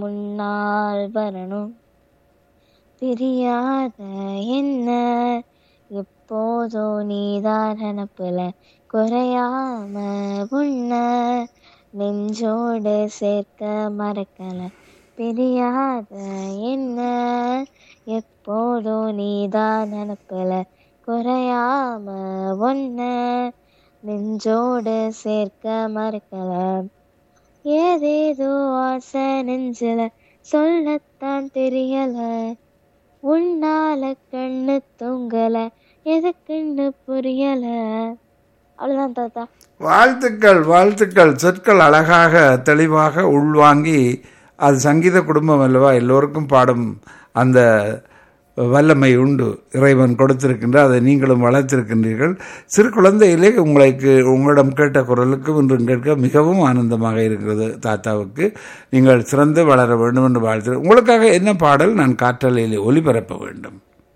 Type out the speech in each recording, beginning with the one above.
முன்னால் வரணும் தெரியாத என்ன எப்போதோ நீதான் நினப்புல குறையாம உன்ன நெஞ்சோடு சேர்க்க மறக்கல தெரியாத என்ன எப்போதோ நீதான் நினப்புல குறையாம ஒன்ன நெஞ்சோடு சேர்க்க மறக்கல ஏதேதோ ஆசை நெஞ்சில சொல்லத்தான் தெரியல உன்னால கண்ணு தூங்கல எதுக்குன்னு புரியல அவ்வளவுதான் தாத்தா வாழ்த்துக்கள் வாழ்த்துக்கள் சொற்கள் அழகாக தெளிவாக உள்வாங்கி அது சங்கீத குடும்பம் அல்லவா எல்லோருக்கும் பாடும் அந்த வல்லமை உண்டு இறைவன் கொடுத்திருக்கின்ற அதை நீங்களும் வளர்த்திருக்கின்றீர்கள் சிறு குழந்தையிலே உங்களுக்கு உங்களிடம் கேட்ட குரலுக்கும் இன்றும் கேட்க மிகவும் ஆனந்தமாக இருக்கிறது தாத்தாவுக்கு நீங்கள் சிறந்து வளர வேண்டும் என்று வாழ்த்து உங்களுக்காக என்ன பாடல் நான் காற்றலையிலே ஒலிபரப்ப வேண்டும்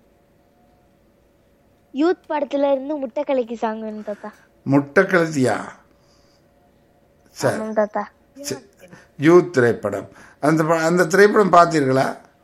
யூத் படத்துல இருந்து முட்டை கலக்கி சாங் வேணும் தாத்தா முட்டை கழுத்தியா சரி ஆமாம் தாத்தா சரி. யூத் திரைப்படம் அந்த ப- அந்த திரைப்படம் பார்த்தீர்களா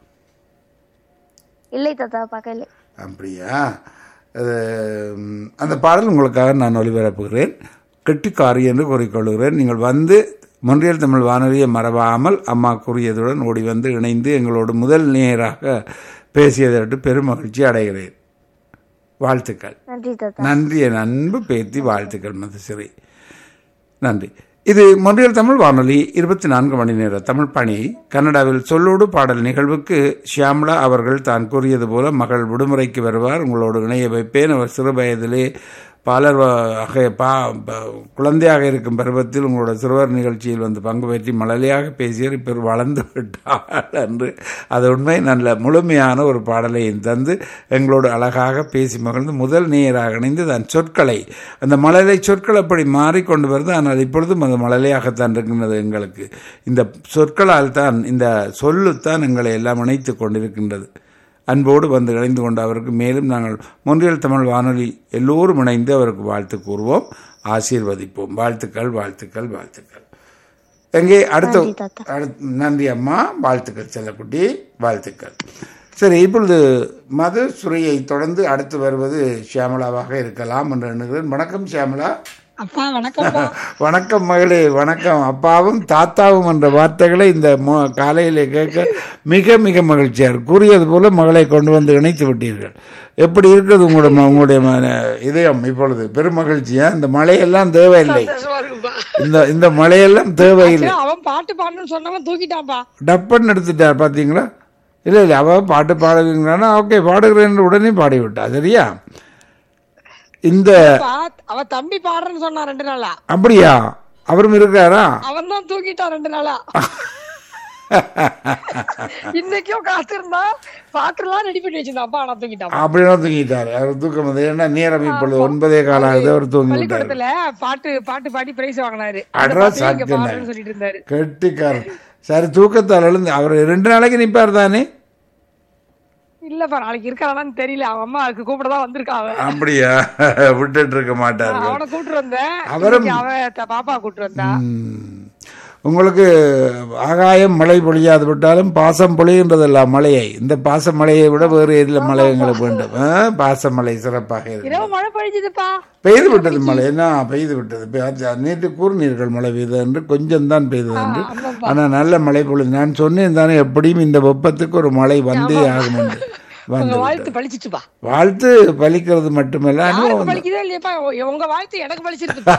இல்லை தாத்தா பார்க்கல அப்படியா அது, ம், அந்த பாடல் உங்களுக்காக நான் ஒளிபரப்புகிறேன் கெட்டிக்காரி என்று கூறிக்கொள்கிறேன் நீங்கள் வந்து மொன்றியல் தமிழ் வானொலியை மறவாமல் அம்மா கூறியதுடன் ஓடி வந்து இணைந்து எங்களோடு முதல் நேராக பேசியதற்கு பெரும் மகிழ்ச்சி அடைகிறேன் வாழ்த்துக்கள் நன்றி தாத்தா நன்றி என் அன்பு பேத்தி வாழ்த்துக்கள் மதுசிறை நன்றி இது மொன்றியல் தமிழ் வானொலி இருபத்தி நான்கு மணி நேர தமிழ் பணி கனடாவில் சொல்லோடு பாடல் நிகழ்வுக்கு ஷியாம்லா அவர்கள் தான் கூறியது போல மகள் விடுமுறைக்கு வருவார் உங்களோடு இணைய வைப்பேன் அவர் சிறு வயதிலே பலர் வகை பா ப- குழந்தையாக இருக்கும் பருவத்தில் உங்களோட சிறுவர் நிகழ்ச்சியில் வந்து பங்கு பெற்றி மழலையாக பேசியவர் இப்போ வளர்ந்து விட்டார் என்று அது உண்மை நல்ல முழுமையான ஒரு பாடலையும் தந்து எங்களோடு அழகாக பேசி மகிழ்ந்து முதல் நேராக இணைந்து தன் சொற்களை அந்த மழலை சொற்கள் அப்படி மாறிக்கொண்டு வருது ஆனால் இப்பொழுதும் அது மழலையாகத்தான் இருக்கின்றது எங்களுக்கு இந்த சொற்களால் தான் இந்த சொல்லுத்தான் எங்களை எல்லாம் இணைத்துக் கொண்டிருக்கின்றது அன்போடு வந்து இணைந்து கொண்டு அவருக்கு மேலும் நாங்கள் மொன்றியல் தமிழ் வானொலி எல்லோரும் இணைந்து அவருக்கு வாழ்த்து கூறுவோம் ஆசீர்வதிப்போம் வாழ்த்துக்கள் வாழ்த்துக்கள் வாழ்த்துக்கள் எங்கே அடுத்த நன்றி தாத்தா. அடுத்த நன்றி அம்மா வாழ்த்துக்கள் செல்லக்குட்டி வாழ்த்துக்கள் சரி இப்பொழுது மது சுரையை தொடர்ந்து அடுத்து வருவது ஷியாமலாவாக இருக்கலாம் என்று எண்ணுகிறேன் வணக்கம் ஷியாமலா அப்பா வணக்கம்ப்பா வணக்கம் மகளே வணக்கம் அப்பாவும் தாத்தாவும் என்ற வார்த்தைகளை இந்த மோ- காலையிலே கேட்க மிக மிக மகிழ்ச்சியார் கூறியது போல மகளை கொண்டு வந்து இணைத்து விட்டீர்கள் எப்படி இருக்குது உங்களோட ம- உங்களுடைய ம- இதயம் இப்பொழுது பெரும் மகிழ்ச்சியா இந்த மழையெல்லாம் தேவையில்லை சந்தோஷமா இருக்குப்பா இந்த இந்த மழையெல்லாம் தேவையில்லை சரி, அவன் பாட்டு பாடணும்னு சொன்னவன் தூக்கிட்டான்ப்பா டப்பன்னு எடுத்துட்டார் பார்த்தீங்களா இல்லை இல்லை அவ பாட்டு பாடுவீங்களான்னா ஓகே பாடுகிறேன் உடனே பாடிவிட்டா சரியா இந்த பா, அவன் தம்பி பாடுறேன்னு சொன்னான் ரெண்டு நாளா அப்படியா அவரும் இருக்காரா அவன் தான் தூக்கிட்டான் ரெண்டு நாளா இன்னைக்கும் காத்திருந்தா பாட்டுலாம் ரெடி பண்ணி வச்சிருந்தான்ப்பா ஆனா தூக்கிட்டான் அப்படின்னா தூங்கிட்டார் அவர் தூக்கம் வந்து ஏன்னா நேரம் இப்பொழுது ஒன்பதே காலம் ஆகுது அவர் தூங்கி விட்டார் பள்ளிக்கூடத்துல பாட்டு பாட்டு பாடி பிரைஸ் வாங்கினாரு அட்ரா இந்த பாட்டு இங்க சாக்கியண்ணா. பாடுறேன்னு சொல்லிட்டு இருந்தாரு கெட்டிக்காரன் சரி தூக்கத்தால் எழுந்து அவர் ரெண்டு நாளைக்கு நிற்பார் தானே இல்லப்பா நாளைக்கு இருக்காரான்னு தெரியல அவன் அம்மா அதுக்கு கூப்பிட தான் வந்திருக்கான் அவன் அப்படியா விட்டுட்டு இருக்க மாட்டார்கள் அவனை கூப்பிட்டு வந்தேன் அவரும்- இன்னைக்கு அவன் த- பாப்பா கூப்பிட்டு வந்தா ம். உங்களுக்கு ஆகாயம் மழை பொழியாது விட்டாலும் பாசம் பொழிகின்றதெல்லாம் மழையை இந்த பாச மழையை விட வேறு எதில் மழை எங்களுக்கு வேண்டும் ஆ, பாச மழை சிறப்பாக இருக்கு இரவு மழை பொழிஞ்சுதுப்பா பெய்து விட்டது மழை என்ன பெய்து விட்டது பெ- அது நேற்று கூறினீர்கள் மழை பெய்தது என்று கொஞ்சம் தான் பெய்தது என்று ஆனால் நல்ல மழை பொழுது நான் சொன்னேன் தானே எப்படியும் இந்த வெப்பத்துக்கு ஒரு மழை வந்தே ஆகும் என்று உங்க வந்து வாழ்த்து பழிச்சிச்சுப்பா வாழ்த்து பலிக்கிறது மட்டுமல்ல யாருக்கு அனுபவம் பழிக்குதோ இல்லையாப்பா உ- உங்க வாழ்த்து எனக்கு பழிச்சிருக்குப்பா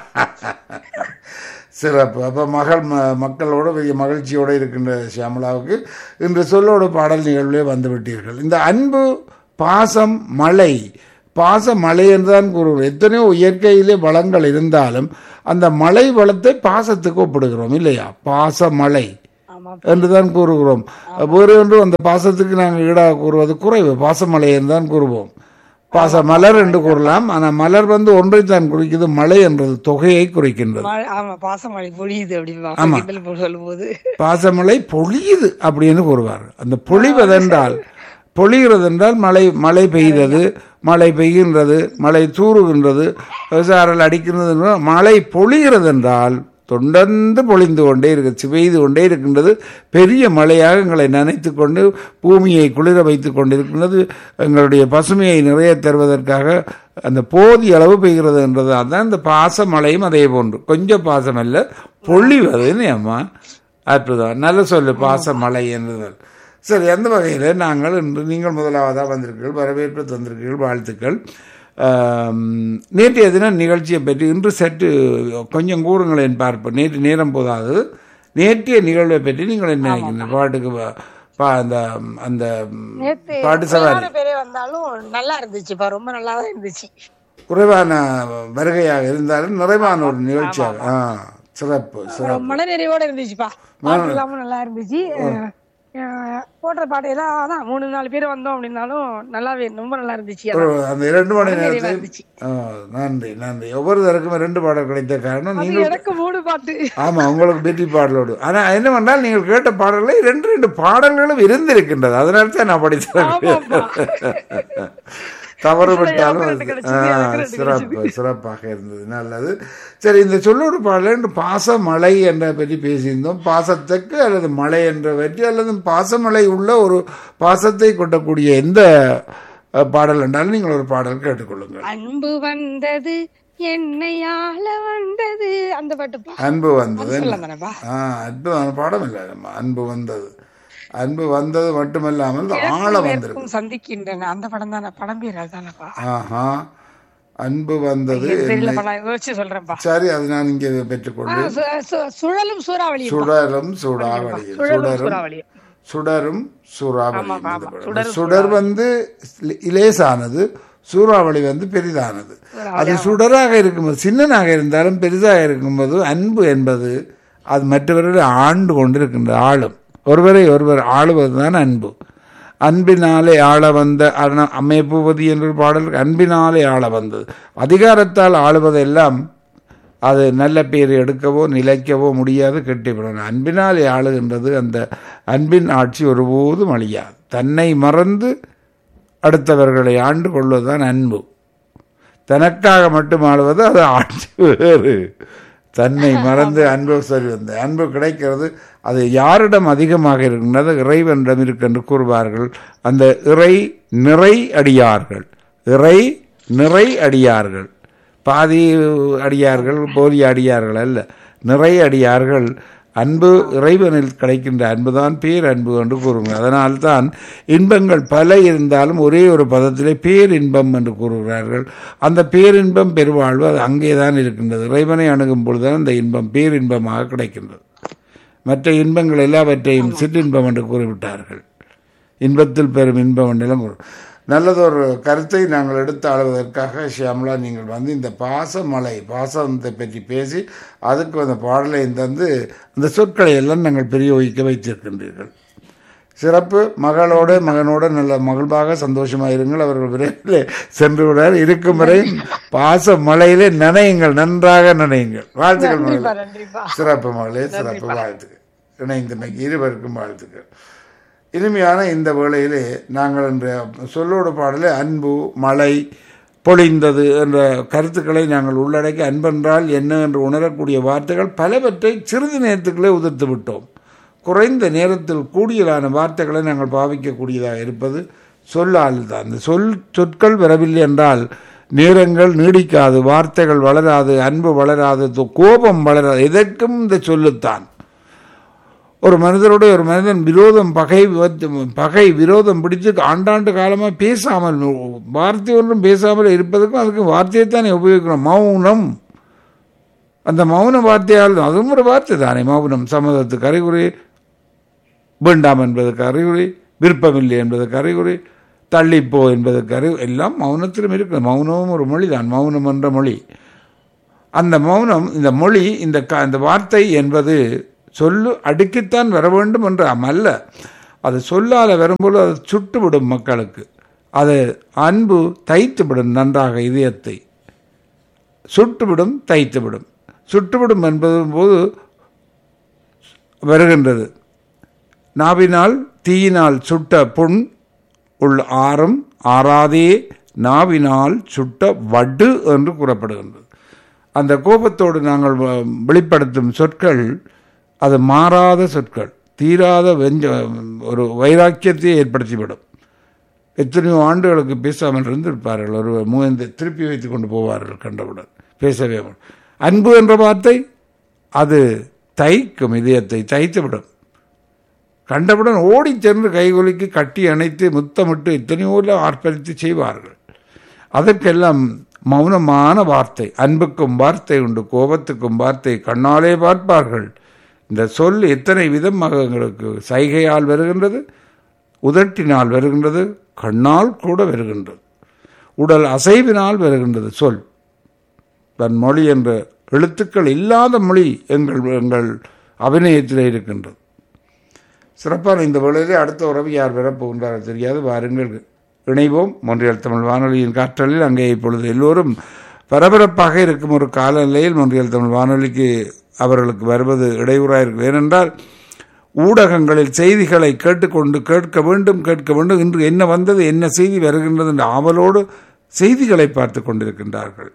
சிறப்பு அப்போ மகள் ம மக்களோட பெரிய மகிழ்ச்சியோடு இருக்கின்ற சியாமலாவுக்கு இன்று சொல்லோடு பாடல் நிகழ்விலே வந்து விட்டீர்கள் இந்த அன்பு பாசம் மழை பாச மழை என்றுதான் கூறுகிறோம் எத்தனையோ இயற்கையிலே வளங்கள் இருந்தாலும் அந்த மழை வளத்தை பாசத்துக்கு ஒப்பிடுகிறோம் இல்லையா பாச மழை ஆமா என்றுதான் கூறுகிறோம் வேறு ஒன்று அந்த பாசத்துக்கு நாங்கள் ஈடாக கூறுவது குறைவு பாசமலை என்று தான் கூறுவோம் பாச மலர் என்று கூறலாம் ஆனால் மலர் வந்து ஒன்றைத்தான் குறிக்குது மழை என்றது தொகையை குறிக்கின்றது மழை ஆமா பாசமழை பொழியுது அப்படின்னு ஆமா. சொல்லும் போது பாசமழை பொழியுது அப்படின்னு கூறுவார் அந்த பொழிவதென்றால் பொழிகிறது என்றால் மழை மழை பெய்கிறது மழை பெய்கின்றது மழை தூறுகின்றது சாரல் அடிக்கிறது என்றால் மழை பொழிகிறது என்றால் தொடர்ந்து பொழிந்து கொண்டே இருக்கு பெய்து கொண்டே இருக்கின்றது பெரிய மழையாக எங்களை நனைத்து கொண்டு பூமியை குளிர வைத்து கொண்டிருக்கின்றது எங்களுடைய பசுமையை நிறைய தருவதற்காக அந்த போதிய அளவு பெய்கிறது என்றது அதுதான் இந்த பாச மழையும் அதே போன்று கொஞ்சம் பாசம் அல்ல பொழிவதுன்னு அம்மா அற்புதம் நல்ல சொல்லு பாச மழை என்றது சரி அந்த வகையில் நாங்கள் இன்று நீங்கள் முதலாவதாக வந்திருக்கீர்கள் வரவேற்பு தந்திருக்கீர்கள் வாழ்த்துக்கள் ஆம், நேற்றைய தினம் நிகழ்ச்சியை பற்றி இன்று சற்று கொஞ்சம் கூறுங்களேன் பார்ப்போம் நேற்று நேரம் போதாது நேற்றைய நிகழ்வை பற்றி நீங்கள் என்ன நினைக்கிறீங்க பாட்டுக்கு பா- பா அந்த அந்த நேத்து பாட்டு சவாரி குறைவான பேரே வந்தாலும் நல்லா இருந்துச்சுப்பா ரொம்ப நல்லா தான் இருந்துச்சு குறைவான வருகையாக இருந்தாலும் நிறைவான ஒரு நிகழ்ச்சியாக ஆ சிறப்பு சிறப்பு மன நிறைவோட இருந்துச்சுப்பா பாட்டு இல்லாம நல்லா இருந்துச்சு அஹ், அஹ், போடுற பாட்டு எல்லாம் அதான் மூணு நாலு பேர் வந்தோம் அப்படின்னாலும் நல்லாவே ரொம்ப நல்லா இருந்துச்சு ஒரு அதான். அந்த இரண்டு மணி நிறைவா நேரத்தில் இருந்துச்சு. ஆ, நன்றி நன்றி ஒவ்வொருத்தருக்கும் ரெண்டு பாடல் கிடைத்த காரணம் அது நீங்கள் எனக்கு மூணு பாட்டு ஆமா உங்களுக்கு வெற்றி பாடலோடு ஆனா என்ன பண்ணால் நீங்கள் கேட்ட பாடல்களை ரெண்டு ரெண்டு பாடல்களும் இருந்திருக்கின்றது அதனால தான் நான் படித்தேன் ஆமாப்பா. தவறு இதுல விட்டாலும் எனக்கு அது- ரெண்டு கிடைச்சது, ஆ, எனக்கு ரெண்டு சிறப்பு சிறப்பாக இருந்தது நல்லது சரி இந்த சொல்லோடு பாடல் என்று பாச மலை என்ற பற்றி பேசியிருந்தோம் பாசத்துக்கு அல்லது மலை என்ற பற்றி அல்லது பாசமலை உள்ள ஒரு பாசத்தை கொட்டக்கூடிய எந்த அஹ், பாடல் என்றாலும் நீங்கள் ஒரு பாடல் கேட்டுக்கொள்ளுங்கள் அன்பு வந்தது என்னை ஆள வந்தது அந்த பாட்டுப்பா அன்பு வந்தது சொல்லலாம் தானேப்பா ஆ அற்புதமான பாடம் இல்லை நம்ம அன்பு வந்தது அன்பு வந்தது மட்டுமல்லாமல் ஆழ வந்திருக்கு இருக்கும் சந்திக்கின்றன அந்த படம் தானே படம் பேர் அதுதானப்பா ஆஹா அன்பு வந்தது தெரியலப்பா நான் யோசிச்சு சொல்றேன்ப்பா சரி அது நான் இங்கே ஆ, பெற்றுக்கொண்டு சு- சு- சுழலும் சூறாவளி சுடரும் சூடாவளி சுழலும் சுடரும் சூறாவளி சுடரும் சூறாவளி ஆமாப்பா, இந்த ஆமா. படம். சுடரும் சுடர் வந்து இலேசானது சூறாவளி வந்து பெரிதானது அது சுடராக இருக்கும்போது சின்னனாக இருந்தாலும் பெரிதாக இருக்கும்போது அன்பு என்பது அது மற்றவர்களை ஆண்டு கொண்டிருக்கின்ற ஆளும் ஒருவரை ஒருவர் ஆளுவதுதான் அன்பு அன்பினாலே ஆள வந்த அரண- அம்மை பூபதி என்ற பாடல் அன்பினாலே ஆள வந்தது அதிகாரத்தால் ஆளுவதெல்லாம் அது நல்ல பேர் எடுக்கவோ நிலைக்கவோ முடியாது கெட்டிவிடணும் அன்பினாலே ஆளுகின்றது அந்த அன்பின் ஆட்சி ஒருபோதும் அழியாது தன்னை மறந்து அடுத்தவர்களை ஆண்டு கொள்வதுதான் அன்பு தனக்காக மட்டும் ஆளுவது அது ஆட்சி வேறு தன்னை மறந்து அன்பு சரி வந்த அன்பு கிடைக்கிறது அது யாரிடம் அதிகமாக இருக்கின்றது இறைவனிடம் இருக்கு கூறுவார்கள் அந்த இறை நிறை அடியார்கள் இறை நிறை அடியார்கள் பாதி அடியார்கள் போலி அடியார்கள் அல்ல நிறை அடியார்கள் அன்பு இறைவனில் கிடைக்கின்ற அன்புதான் பேர் அன்பு என்று கூறுகிறார் அதனால்தான் இன்பங்கள் பல இருந்தாலும் ஒரே ஒரு பதத்திலே பேரின்பம் என்று கூறுகிறார்கள் அந்த பேரின்பம் பெருவாழ்வு அது அங்கேதான் இருக்கின்றது இறைவனை அணுகும் பொழுதுதான் அந்த இன்பம் பேரின்பமாக கிடைக்கின்றது மற்ற இன்பங்கள் எல்லாவற்றையும் சிற்றின்பம் என்று கூறிவிட்டார்கள் இன்பத்தில் பெரும் இன்பம் என்றெல்லாம் கூறு நல்லதொரு கருத்தை நாங்கள் எடுத்து ஆளுவதற்காக ஷியாமலா நீங்கள் வந்து இந்த பாசமலை பாசத்தை பற்றி பேசி அதுக்கு அந்த பாடலை தந்து அந்த சொற்களை எல்லாம் நாங்கள் பிரயோகிக்க வைத்திருக்கின்றீர்கள் சிறப்பு மகளோடு மகனோடு நல்ல மகிழ்வாக சந்தோஷமாக இருங்கள் அவர்கள் விரைவில் சென்று விடார் இருக்கும் வரை பாச மலையிலே நனையுங்கள் நன்றாக நனையுங்கள் வாழ்த்துக்கள் மகளே நன்றிப்பா நன்றிப்பா சிறப்பு மகளே சிறப்பு வாழ்த்துக்கள் இணைந்தமைக்கு இருவருக்கும் வாழ்த்துக்கள் இனிமையான இந்த வேளையிலே நாங்கள் என்ற சொல்லோடு பாடலே அன்பு மழை பொழிந்தது என்ற கருத்துக்களை நாங்கள் உள்ளடக்கி அன்பென்றால் என்ன என்று உணரக்கூடிய வார்த்தைகள் பலவற்றை சிறிது நேரத்துக்குள்ளே உதிர்த்து விட்டோம் குறைந்த நேரத்தில் கூடியலான வார்த்தைகளை நாங்கள் பாவிக்கக்கூடியதாக இருப்பது சொல்லால் தான் இந்த சொல் சொற்கள் வரவில்லை என்றால் நேரங்கள் நீடிக்காது வார்த்தைகள் வளராது அன்பு வளராது து- கோபம் வளராது எதற்கும் இந்த சொல்லுத்தான் ஒரு மனிதரோட ஒரு மனிதன் விரோதம் பகை விவத்து- பகை விரோதம் பிடிச்சு ஆண்டாண்டு காலமாக பேசாமல் வார்த்தை ஒன்றும் பேசாமல் இருப்பதற்கும் அதுக்கு வார்த்தையைத்தானே உபயோகிக்கணும் மௌனம் அந்த மௌன வார்த்தையால் அதுவும் ஒரு வார்த்தை தானே மௌனம் சம்மதத்துக்கு அறிகுறி வேண்டாம் என்பதற்கு அறிகுறி விருப்பமில்லை என்பதற்கு அறிகுறி தள்ளிப்போ என்பதற்கு அறிவு எல்லாம் மௌனத்திலும் இருக்குது மௌனமும் ஒரு மொழி தான் மௌனம் என்ற மொழி அந்த மௌனம் இந்த மொழி இந்த க இந்த வார்த்தை என்பது சொல்லு அடுக்கித்தான் வர வேண்டும் என்று அல்ல அது சொல்லால வரும்போது அது சுட்டுவிடும் மக்களுக்கு அது அன்பு தைத்துவிடும் நன்றாக இதயத்தை சுட்டுவிடும் தைத்துவிடும் சுட்டுவிடும் என்பது போது வருகின்றது நாவினால் தீயினால் சுட்ட புண் உள் ஆறும் ஆறாதே நாவினால் சுட்ட வடு என்று கூறப்படுகின்றது அந்த கோபத்தோடு நாங்கள் வ- வெளிப்படுத்தும் சொற்கள் அது மாறாத சொற்கள் தீராத வெஞ்ச ஒரு வைராக்கியத்தை ஏற்படுத்திவிடும் எத்தனையோ ஆண்டுகளுக்கு பேசாமல் இருந்திருப்பார்கள் ஒரு மூந்து திருப்பி வைத்து கொண்டு போவார்கள் கண்டவுடன் பேசவே மாட்டார். அன்பு என்ற வார்த்தை அது தைக்கும் இதயத்தை தைத்துவிடும் கண்டவுடன் ஓடிச் சென்று கைகொலுக்கி கட்டி அணைத்து முத்தமிட்டு எத்தனையோ ஆர்ப்பரித்து செய்வார்கள் அதற்கெல்லாம் மௌனமான வார்த்தை அன்புக்கும் வார்த்தை உண்டு கோபத்துக்கும் வார்த்தை கண்ணாலே பார்ப்பார்கள் இந்த சொல் எத்தனை விதமாக எங்களுக்கு சைகையால் வருகின்றது உதட்டினால் வருகின்றது கண்ணால் கூட வருகின்றது உடல் அசைவினால் வருகின்றது சொல் தன் மொழி என்ற எழுத்துக்கள் இல்லாத மொழி எங்கள் எங்கள் அபிநயத்தில் இருக்கின்றது சிறப்பான இந்த வேளையிலே அடுத்த உறவு யார் பெறப்போகின்றாரோ தெரியாது வாருங்கள் இணைவோம் மொன்றியல் தமிழ் வானொலியின் காற்றலில் அங்கே இப்பொழுது எல்லோரும் பரபரப்பாக இருக்கும் ஒரு காலநிலையில் மொன்றியல் தமிழ் வானொலிக்கு அவர்களுக்கு வருவது இடையூறாக இருக்கும் ஏனென்றால் ஊடகங்களில் செய்திகளை கேட்டுக்கொண்டு கேட்க வேண்டும் கேட்க வேண்டும் இன்று என்ன வந்தது என்ன செய்தி வருகின்றது என்ற ஆவலோடு செய்திகளை பார்த்து கொண்டிருக்கின்றார்கள்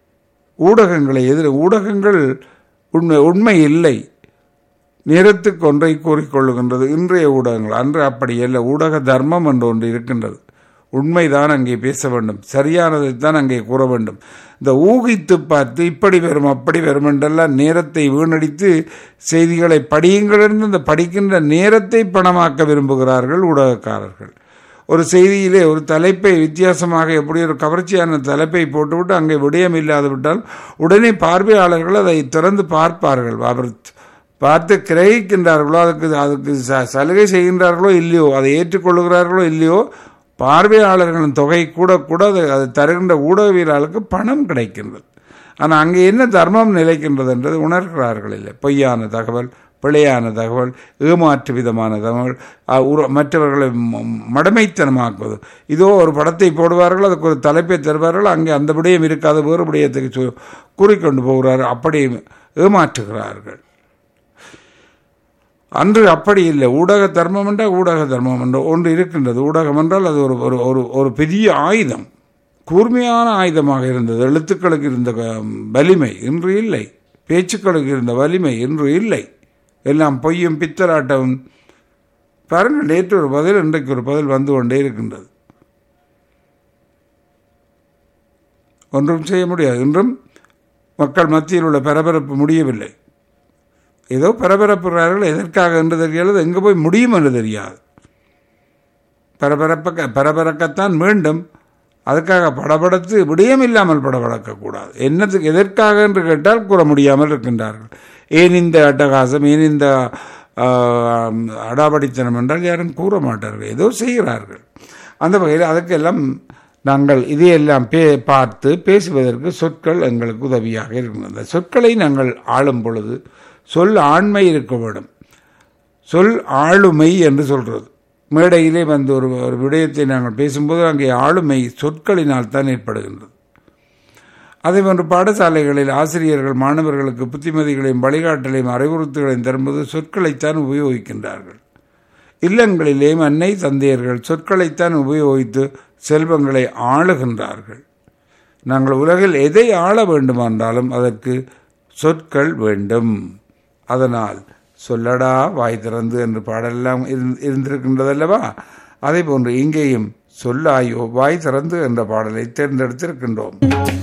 ஊடகங்களை எதிர ஊடகங்கள் உண்மை உண்மை இல்லை நேரத்துக்கு ஒன்றை கூறிக்கொள்ளுகின்றது இன்றைய ஊடகங்கள் அன்று அப்படி அல்ல ஊடக தர்மம் என்று ஒன்று இருக்கின்றது உண்மைதான் அங்கே பேச வேண்டும் சரியானதைத்தான் அங்கே கூற வேண்டும் இந்த ஊகித்து பார்த்து இப்படி வரும் அப்படி வரும் என்றெல்லாம் நேரத்தை வீணடித்து செய்திகளை படியுங்கள் என்று இந்த படிக்கின்ற நேரத்தை பணமாக்க விரும்புகிறார்கள் ஊடகக்காரர்கள் ஒரு செய்தியிலே ஒரு தலைப்பை வித்தியாசமாக எப்படி ஒரு கவர்ச்சியான தலைப்பை போட்டுவிட்டு அங்கே விடயம் இல்லாது விட்டால் உடனே பார்வையாளர்கள் அதை திறந்து பார்ப்பார்கள் அவர் பார்த்து கிரகிக்கின்றார்களோ அதுக்கு அதுக்கு ச- சலுகை செய்கின்றார்களோ இல்லையோ அதை ஏற்றுக்கொள்ளுகிறார்களோ இல்லையோ பார்வையாளர்களின் தொகை கூட கூட அது அது தருகின்ற ஊடகவியலாளருக்கு பணம் கிடைக்கின்றது ஆனால் அங்கே என்ன தர்மம் நிலைக்கின்றது என்றது உணர்கிறார்கள் இல்லை பொய்யான தகவல் பிழையான தகவல் ஏமாற்று விதமான தகவல் அ, உற- மற்றவர்களை ம- மடமைத்தனமாக்குவது இதோ ஒரு படத்தை போடுவார்கள் அதுக்கு ஒரு தலைப்பை தருவார்கள் அங்கே அந்த விடயம் இருக்காது வேறு விடயத்துக்கு சு- கூறிக்கொண்டு போகிறார்கள் அப்படி ஏமாற்றுகிறார்கள் அன்று அப்படி இல்லை ஊடக தர்மம் என்றால் ஊடக தர்மம் என்ற ஒன்று இருக்கின்றது ஊடகம் என்றால் அது ஒரு ஒரு ஒரு ஒரு பெரிய ஆயுதம் கூர்மையான ஆயுதமாக இருந்தது எழுத்துக்களுக்கு இருந்த க- வலிமை இன்று இல்லை பேச்சுக்களுக்கு இருந்த வலிமை இன்று இல்லை எல்லாம் பொய்யும் பித்தலாட்டமும் பாருங்கள் நேற்று ஒரு பதில் இன்றைக்கு ஒரு பதில் வந்து கொண்டே இருக்கின்றது ஒன்றும் செய்ய முடியாது இன்றும் மக்கள் மத்தியில் உள்ள பரபரப்பு முடியவில்லை ஏதோ பரபரப்புகிறார்கள் எதற்காக என்று தெரியாது எங்கே போய் முடியும் என்று தெரியாது பரபரப்ப பரபரக்கத்தான் வேண்டும் அதுக்காக படபடத்து விடயம் இல்லாமல் படபடக்கக்கூடாது என்னத்துக்கு எதற்காக என்று கேட்டால் கூற முடியாமல் இருக்கின்றார்கள் ஏன் இந்த அட்டகாசம் ஏன் இந்த ஆஹ், அடாபடித்தனம் என்றால் யாரும் கூற மாட்டார்கள் ஏதோ செய்கிறார்கள் அந்த வகையில் அதுக்கெல்லாம் நாங்கள் இதையெல்லாம் பே பார்த்து பேசுவதற்கு சொற்கள் எங்களுக்கு உதவியாக இருக்கும் அந்த சொற்களை நாங்கள் ஆளும் பொழுது சொல் ஆண்மை இருக்க வேண்டும் சொல் ஆளுமை என்று சொல்றது மேடையிலே வந்து ஒரு ஒரு விடயத்தை நாங்கள் பேசும்போது அங்கே ஆளுமை சொற்களினால் தான் ஏற்படுகின்றது அதே போன்று பாடசாலைகளில் ஆசிரியர்கள் மாணவர்களுக்கு புத்திமதிகளையும் வழிகாட்டலையும் அறிவுறுத்தலையும் தரும்போது சொற்களைத்தான் உபயோகிக்கின்றார்கள் இல்லங்களிலேயும் அன்னை தந்தையர்கள் சொற்களைத்தான் உபயோகித்து செல்வங்களை ஆளுகின்றார்கள் நாங்கள் உலகில் எதை ஆள வேண்டுமென்றாலும் அதற்கு சொற்கள் வேண்டும் அதனால் சொல்லடா வாய் திறந்து என்று பாடெல்லாம் இருந்- இருந்திருக்கின்றதல்லவா அதே போன்று இங்கேயும் சொல்லாயோ வாய் திறந்து என்ற பாடலை தேர்ந்தெடுத்திருக்கின்றோம்